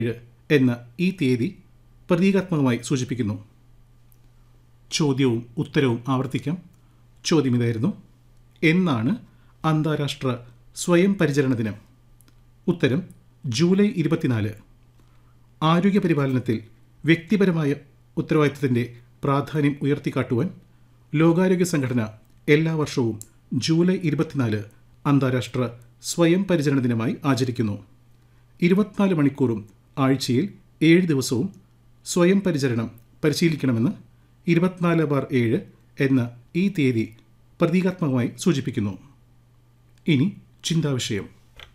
ഏഴ് എന്ന ഈ തീയതി പ്രതീകാത്മകമായി സൂചിപ്പിക്കുന്നു ചോദ്യവും ഉത്തരവും ആവർത്തിക്കാം ചോദ്യം ഇതായിരുന്നു എന്നാണ് അന്താരാഷ്ട്ര സ്വയം പരിചരണ ദിനം ഉത്തരം ജൂലൈ ഇരുപത്തിനാല് ആരോഗ്യപരിപാലനത്തിൽ വ്യക്തിപരമായ ഉത്തരവാദിത്തത്തിൻ്റെ പ്രാധാന്യം ഉയർത്തിക്കാട്ടുവാൻ ലോകാരോഗ്യ സംഘടന എല്ലാ വർഷവും ജൂലൈ ഇരുപത്തിനാല് അന്താരാഷ്ട്ര സ്വയം പരിചരണ ദിനമായി ആചരിക്കുന്നു ഇരുപത്തിനാല് മണിക്കൂറും ആഴ്ചയിൽ ഏഴ് ദിവസവും സ്വയം പരിചരണം പരിശീലിക്കണമെന്ന് ഇരുപത്തിനാല് ബാർ ഏഴ് എന്ന ഈ തീയതി പ്രതീകാത്മകമായി സൂചിപ്പിക്കുന്നു ഇനി ചിന്താവിഷയം